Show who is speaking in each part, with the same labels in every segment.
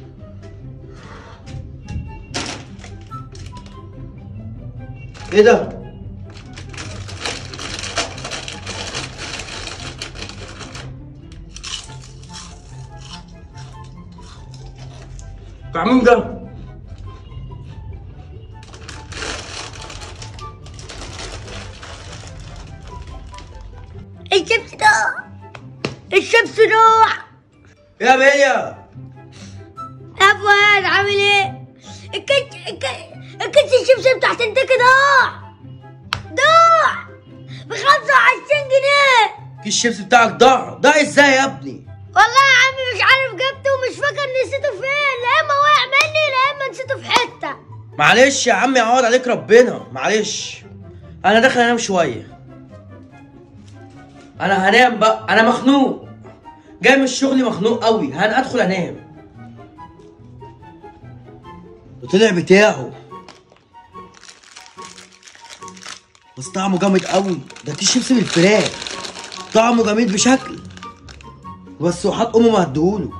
Speaker 1: ايه ده؟ بتاع مين ده؟
Speaker 2: الشمس ضاع الشمس ضاع
Speaker 1: يا بيليا
Speaker 2: يا فؤاد عامل ايه؟ الكت الكت الكت الشمس بتاعت انت ضاع ضاع ب 25 جنيه
Speaker 1: كيس الشيبس بتاعك ضاع ضاع ازاي يا ابني؟
Speaker 2: والله يا عمي مش عارف جبته ومش فاكر نسيته فين لا اما وقع مني لا اما نسيته في حته
Speaker 1: معلش يا عم يعوض عليك ربنا معلش انا داخل انام شويه انا هنام بقى انا مخنوق جاي من الشغل مخنوق قوي هن ادخل انام وطلع بتاعه بس طعمه جامد قوي ده كيس شيبسي بالفراخ طعمه جميل بشكل بس وحط امه ما اديهوله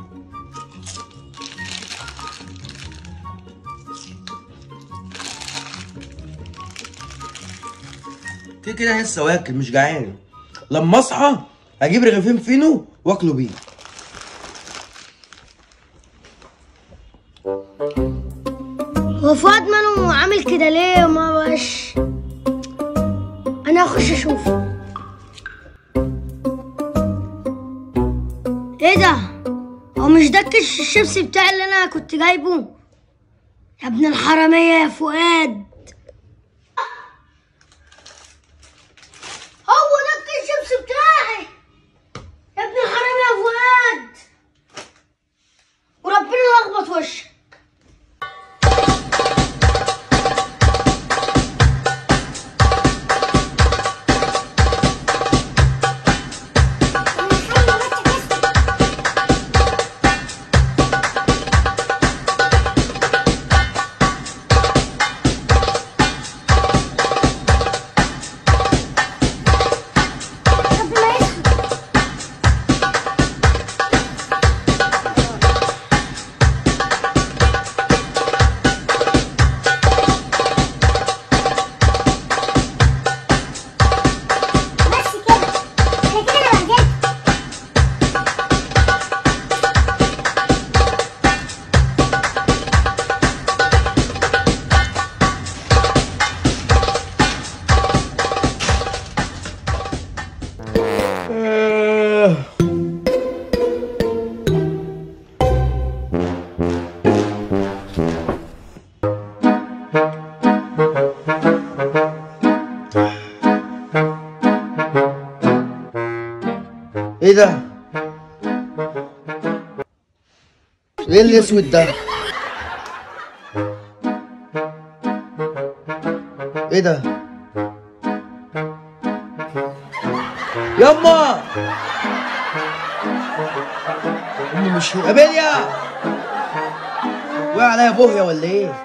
Speaker 1: كده كده لسه واكل مش جعان لما اصحى اجيب رغيفين فينو واكله بيه
Speaker 2: هو فؤاد ماله عامل كده ليه ما بقاش انا اخش اشوف ايه ده هو مش ده الكش الشيبس بتاعي اللي انا كنت جايبه يا ابن الحرامية يا فؤاد هو ده الكش الشيبس بتاعي يا ابن الحرامية يا فؤاد وربنا لخبط وشك
Speaker 3: بس كده انا كده انا بهدلت
Speaker 1: ايه ده؟ ايه الاسود ده؟ ايه ده؟ يما امي مش هي ابيليا وقع عليا بوهيا ولا ايه؟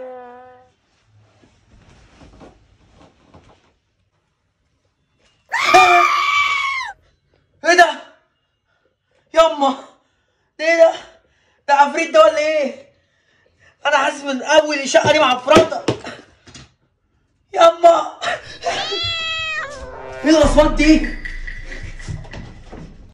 Speaker 1: ايه ده؟ يما ده ايه ده؟ ده عفريت ده ولا ايه؟ انا حاسس من اول الشقه دي معفرطه يما ايه الاصوات دي؟